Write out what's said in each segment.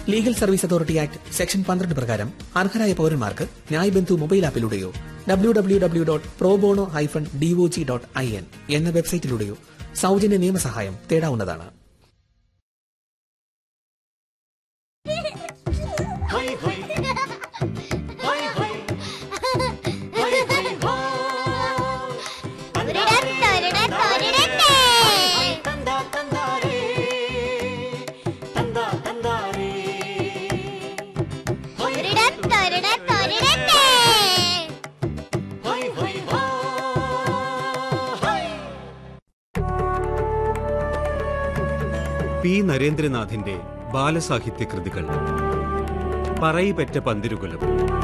legal service authority act section പന്ത്രണ്ട് പ്രകാരം അർഹരായ പൌരന്മാർക്ക് ന്യായ് ബന്ധു മൊബൈൽ ആപ്പിലൂടെയോ W W W dot pro bono hyphen D O G dot I N എന്ന വെബ്സൈറ്റിലൂടെയോ സൗജന്യ നിയമസഹായം തേടാവുന്നതാണ് ഒരിടത്ത് ഒരിടത്ത് ഒരിടത്ത് ഒരിടത്ത് ഒരിടത്ത് ഒരിടത്ത് പി നരേന്ദ്രനാഥിന്റെ ബാലസാഹിത്യ കൃതികൾ പറയിപെറ്റ പന്തിരുകുലം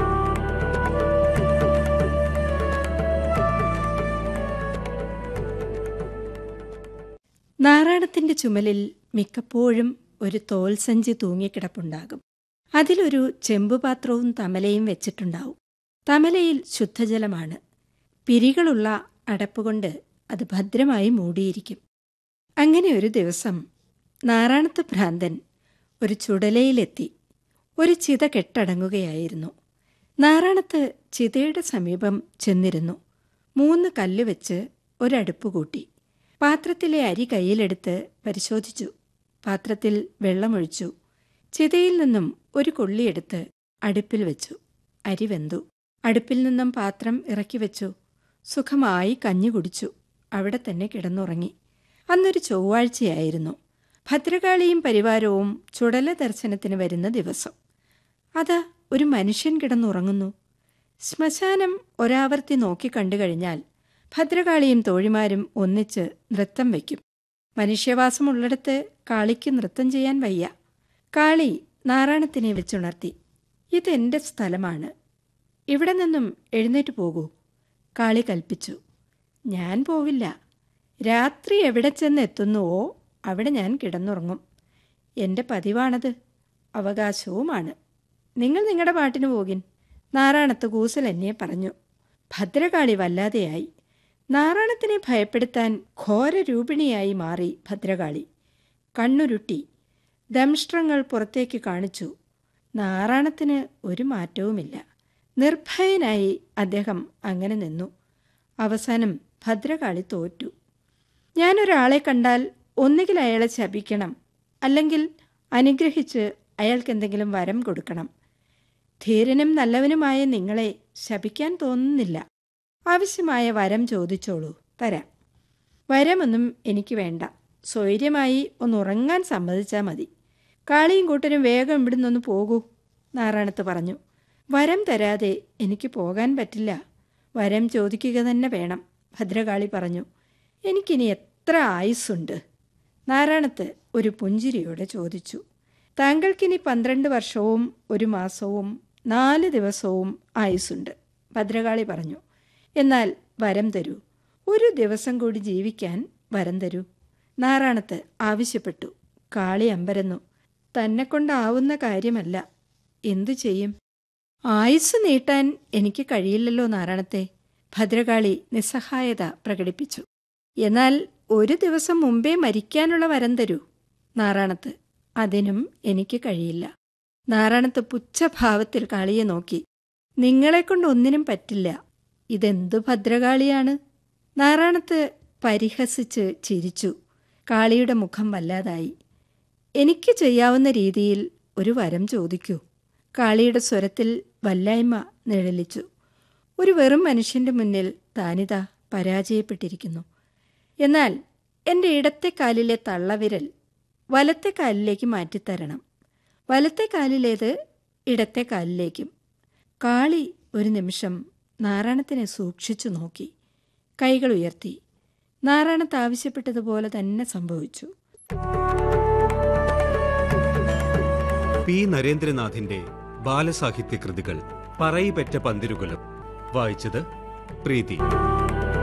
നാറാണത്തിന്റെ ചുമലിൽ മിക്കപ്പോഴും ഒരു തോൽസഞ്ചി തൂങ്ങിക്കിടപ്പുണ്ടാകും അതിലൊരു ചെമ്പുപാത്രവും തമലയും വെച്ചിട്ടുണ്ടാവും തമലയിൽ ശുദ്ധജലമാണ് പിരികളുള്ള അടപ്പുകൊണ്ട് അത് ഭദ്രമായി മൂടിയിരിക്കും അങ്ങനെ ഒരു ദിവസം നാറാണത്ത് ഭ്രാന്തൻ ഒരു ചുടലയിലെത്തി ഒരു ചിത കെട്ടടങ്ങുകയായിരുന്നു നാറാണത്ത് ചിതയുടെ സമീപം ചെന്നിരുന്നു മൂന്ന് കല്ല് വെച്ച് ഒരടുപ്പ് കൂട്ടി പാത്രത്തിലെ അരി കയ്യിലെടുത്ത് പരിശോധിച്ചു പാത്രത്തിൽ വെള്ളമൊഴിച്ചു ചിതയിൽ നിന്നും ഒരു കൊള്ളിയെടുത്ത് അടുപ്പിൽ വെച്ചു അരി വെന്തു അടുപ്പിൽ നിന്നും പാത്രം ഇറക്കി വെച്ചു സുഖമായി കഞ്ഞി കുടിച്ചു അവിടെ തന്നെ കിടന്നുറങ്ങി അന്നൊരു ചൊവ്വാഴ്ചയായിരുന്നു ഭദ്രകാളിയും പരിവാരവും ചുടല ദർശനത്തിന് വരുന്ന ദിവസം അതാ ഒരു മനുഷ്യൻ കിടന്നുറങ്ങുന്നു ശ്മശാനം ഒരാവർത്തി നോക്കി കണ്ടു കഴിഞ്ഞാൽ ഭദ്രകാളിയും തോഴിമാരും ഒന്നിച്ച് നൃത്തം വയ്ക്കും മനുഷ്യവാസമുള്ളിടത്ത് കാളിക്ക് നൃത്തം ചെയ്യാൻ വയ്യ കാളി നാരായണത്തിനെ വെച്ചുണർത്തി ഇതെന്റെ സ്ഥലമാണ് ഇവിടെ നിന്നും എഴുന്നേറ്റ് പോകൂ കാളി കൽപ്പിച്ചു ഞാൻ പോവില്ല രാത്രി എവിടെ ചെന്ന് എത്തുന്നുവോ അവിടെ ഞാൻ കിടന്നുറങ്ങും എൻ്റെ പതിവാണത് അവകാശവുമാണ് നിങ്ങൾ നിങ്ങളുടെ പാട്ടിന് പോകിൻ നാരായണത്ത് കൂസൽ എന്നെ പറഞ്ഞു ഭദ്രകാളി വല്ലാതെയായി നാരായണത്തിനെ ഭയപ്പെടുത്താൻ ഘോരരൂപിണിയായി മാറി ഭദ്രകാളി കണ്ണുരുട്ടി ദംഷ്ട്രങ്ങൾ പുറത്തേക്ക് കാണിച്ചു നാരായണത്തിന് ഒരു മാറ്റവുമില്ല നിർഭയനായി അദ്ദേഹം അങ്ങനെ നിന്നു അവസാനം ഭദ്രകാളി തോറ്റു ഞാനൊരാളെ കണ്ടാൽ ഒന്നുകിൽ അയാളെ ശപിക്കണം അല്ലെങ്കിൽ അനുഗ്രഹിച്ച് അയാൾക്ക് എന്തെങ്കിലും വരം കൊടുക്കണം ധീരനും നല്ലവനുമായ നിങ്ങളെ ശപിക്കാൻ തോന്നുന്നില്ല ആവശ്യമായ വരം ചോദിച്ചോളൂ തരാം വരമൊന്നും എനിക്ക് വേണ്ട സ്വൈര്യമായി ഒന്ന് ഉറങ്ങാൻ സമ്മതിച്ചാൽ മതി കാളിയും കൂട്ടരും വേഗം ഇവിടുന്നൊന്ന് പോകൂ നാരായണത്ത് പറഞ്ഞു വരം തരാതെ എനിക്ക് പോകാൻ പറ്റില്ല വരം ചോദിക്കുക തന്നെ വേണം ഭദ്രകാളി പറഞ്ഞു എനിക്കിനി എത്ര ആയുസ്സുണ്ട് നാരായണത്ത് ഒരു പുഞ്ചിരിയോടെ ചോദിച്ചു താങ്കൾക്കിനി പന്ത്രണ്ട് വർഷവും ഒരു മാസവും നാല് ദിവസവും ആയുസ്സുണ്ട് ഭദ്രകാളി പറഞ്ഞു എന്നാൽ വരം തരൂ ഒരു ദിവസം കൂടി ജീവിക്കാൻ വരം തരൂ നാരായണത്ത് ആവശ്യപ്പെട്ടു കാളി അമ്പരന്നു തന്നെ കൊണ്ടാവുന്ന കാര്യമല്ല എന്തു ചെയ്യും ആയുസ് നീട്ടാൻ എനിക്ക് കഴിയില്ലല്ലോ നാരായണത്തെ ഭദ്രകാളി നിസ്സഹായത പ്രകടിപ്പിച്ചു എന്നാൽ ഒരു ദിവസം മുമ്പേ മരിക്കാനുള്ള വരം തരൂ നാരായണത്ത് അതിനും എനിക്ക് കഴിയില്ല നാരായണത്ത് പുച്ഛഭാവത്തിൽ കാളിയെ നോക്കി നിങ്ങളെക്കൊണ്ട് ഒന്നിനും പറ്റില്ല ഇതെന്തു ഭദ്രകാളിയാണ് നാരായണത്ത് പരിഹസിച്ച് ചിരിച്ചു കാളിയുടെ മുഖം വല്ലാതായി എനിക്ക് ചെയ്യാവുന്ന രീതിയിൽ ഒരു വരം ചോദിക്കൂ കാളിയുടെ സ്വരത്തിൽ വല്ലായ്മ നിഴലിച്ചു ഒരു വെറും മനുഷ്യന്റെ മുന്നിൽ താനിതാ പരാജയപ്പെട്ടിരിക്കുന്നു എന്നാൽ എൻ്റെ ഇടത്തെ കാലിലെ തള്ളവിരൽ വലത്തെ കാലിലേക്ക് മാറ്റിത്തരണം വലത്തെ കാലിലേത് ഇടത്തെ കാലിലേക്കും കാളി ഒരു നിമിഷം നാരായണത്തിനെ സൂക്ഷിച്ചു നോക്കി കൈകൾ ഉയർത്തി നാരായണത്ത് ആവശ്യപ്പെട്ടതുപോലെ തന്നെ സംഭവിച്ചു പി നരേന്ദ്രനാഥിന്റെ ബാലസാഹിത്യ കൃതികൾ പറയിപെറ്റ പന്തിരുകുലം വായിച്ചത് പ്രീതി